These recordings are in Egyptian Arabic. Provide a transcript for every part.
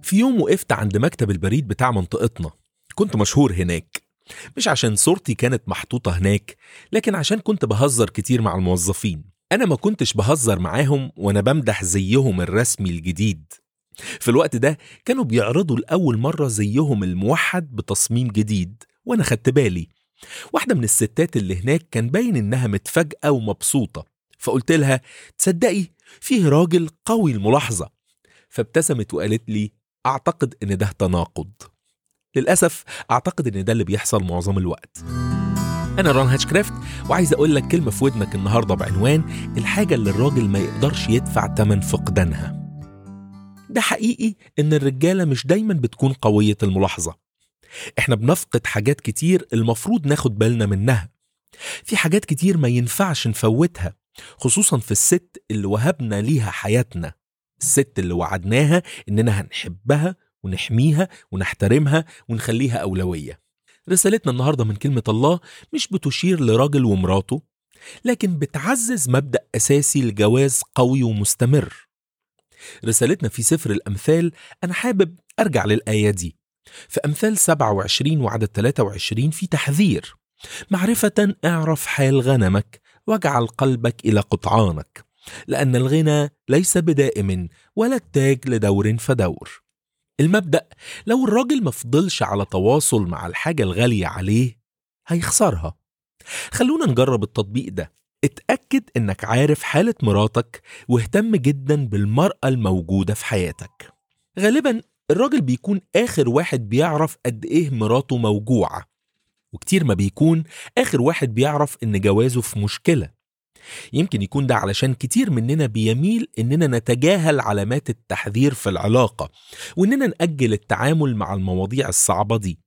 في يوم وقفت عند مكتب البريد بتاع منطقتنا كنت مشهور هناك مش عشان صورتي كانت محطوطة هناك لكن عشان كنت بهزر كتير مع الموظفين أنا ما كنتش بهزر معاهم وأنا بمدح زيهم الرسمي الجديد في الوقت ده كانوا بيعرضوا لأول مرة زيهم الموحد بتصميم جديد وأنا خدت بالي واحدة من الستات اللي هناك كان باين إنها متفاجئة ومبسوطة فقلت لها تصدقي فيه راجل قوي الملاحظة فابتسمت وقالت لي أعتقد إن ده تناقض للأسف أعتقد إن ده اللي بيحصل معظم الوقت أنا ران هاتشكرافت وعايز أقول لك كلمة في ودنك النهاردة بعنوان الحاجة اللي الراجل ما يقدرش يدفع تمن فقدانها ده حقيقي إن الرجالة مش دايما بتكون قوية الملاحظة إحنا بنفقد حاجات كتير المفروض ناخد بالنا منها في حاجات كتير ما ينفعش نفوتها خصوصا في الست اللي وهبنا ليها حياتنا الست اللي وعدناها إننا هنحبها ونحميها ونحترمها ونخليها أولوية رسالتنا النهاردة من كلمة الله مش بتشير لراجل ومراته لكن بتعزز مبدأ أساسي لجواز قوي ومستمر رسالتنا في سفر الأمثال أنا حابب أرجع للآية دي في أمثال 27 وعدد 23 في تحذير معرفة اعرف حال غنمك واجعل قلبك إلى قطعانك لأن الغنى ليس بدائم ولا التاج لدور فدور المبدأ لو الراجل مفضلش على تواصل مع الحاجة الغالية عليه هيخسرها خلونا نجرب التطبيق ده اتأكد انك عارف حالة مراتك واهتم جدا بالمرأة الموجودة في حياتك غالبا الراجل بيكون آخر واحد بيعرف قد إيه مراته موجوعة وكتير ما بيكون آخر واحد بيعرف إن جوازه في مشكلة يمكن يكون ده علشان كتير مننا بيميل إننا نتجاهل علامات التحذير في العلاقة وإننا نأجل التعامل مع المواضيع الصعبة دي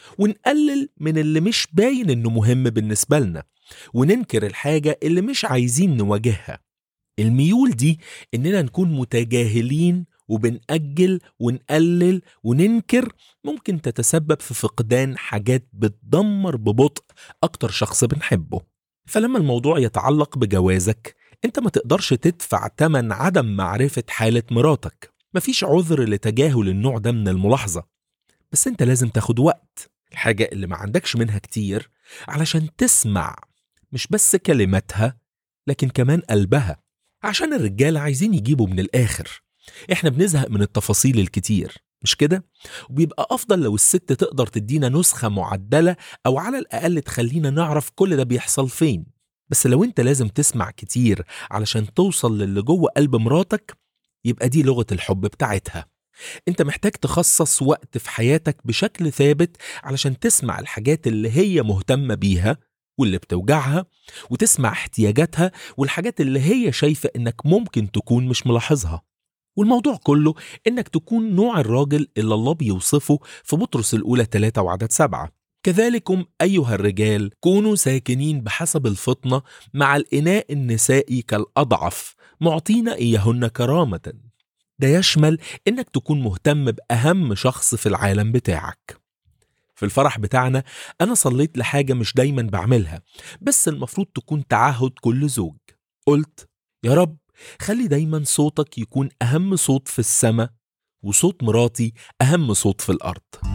ونقلل من اللي مش باين إنه مهم بالنسبة لنا وننكر الحاجة اللي مش عايزين نواجهها الميول دي إننا نكون متجاهلين وبنأجل ونقلل وننكر ممكن تتسبب في فقدان حاجات بتدمر ببطء أكتر شخص بنحبه فلما الموضوع يتعلق بجوازك انت ما تقدرش تدفع تمن عدم معرفة حالة مراتك مفيش عذر لتجاهل النوع ده من الملاحظة بس انت لازم تاخد وقت الحاجة اللي ما عندكش منها كتير علشان تسمع مش بس كلماتها لكن كمان قلبها عشان الرجالة عايزين يجيبوا من الآخر احنا بنزهق من التفاصيل الكتير مش كده؟ وبيبقى أفضل لو الست تقدر تدينا نسخة معدلة أو على الأقل تخلينا نعرف كل ده بيحصل فين بس لو أنت لازم تسمع كتير علشان توصل للي جوه قلب مراتك يبقى دي لغة الحب بتاعتها أنت محتاج تخصص وقت في حياتك بشكل ثابت علشان تسمع الحاجات اللي هي مهتمة بيها واللي بتوجعها وتسمع احتياجاتها والحاجات اللي هي شايفة إنك ممكن تكون مش ملاحظها والموضوع كله إنك تكون نوع الراجل اللي الله بيوصفه في بطرس الأولى 3 وعدد 7 كذلكم أيها الرجال كونوا ساكنين بحسب الفطنة مع الإناء النسائي كالأضعف معطين إياهن كرامة ده يشمل إنك تكون مهتم بأهم شخص في العالم بتاعك في الفرح بتاعنا أنا صليت لحاجة مش دايما بعملها بس المفروض تكون تعهد كل زوج قلت يا رب خلي دايما صوتك يكون أهم صوت في السماء وصوت مراتي أهم صوت في الأرض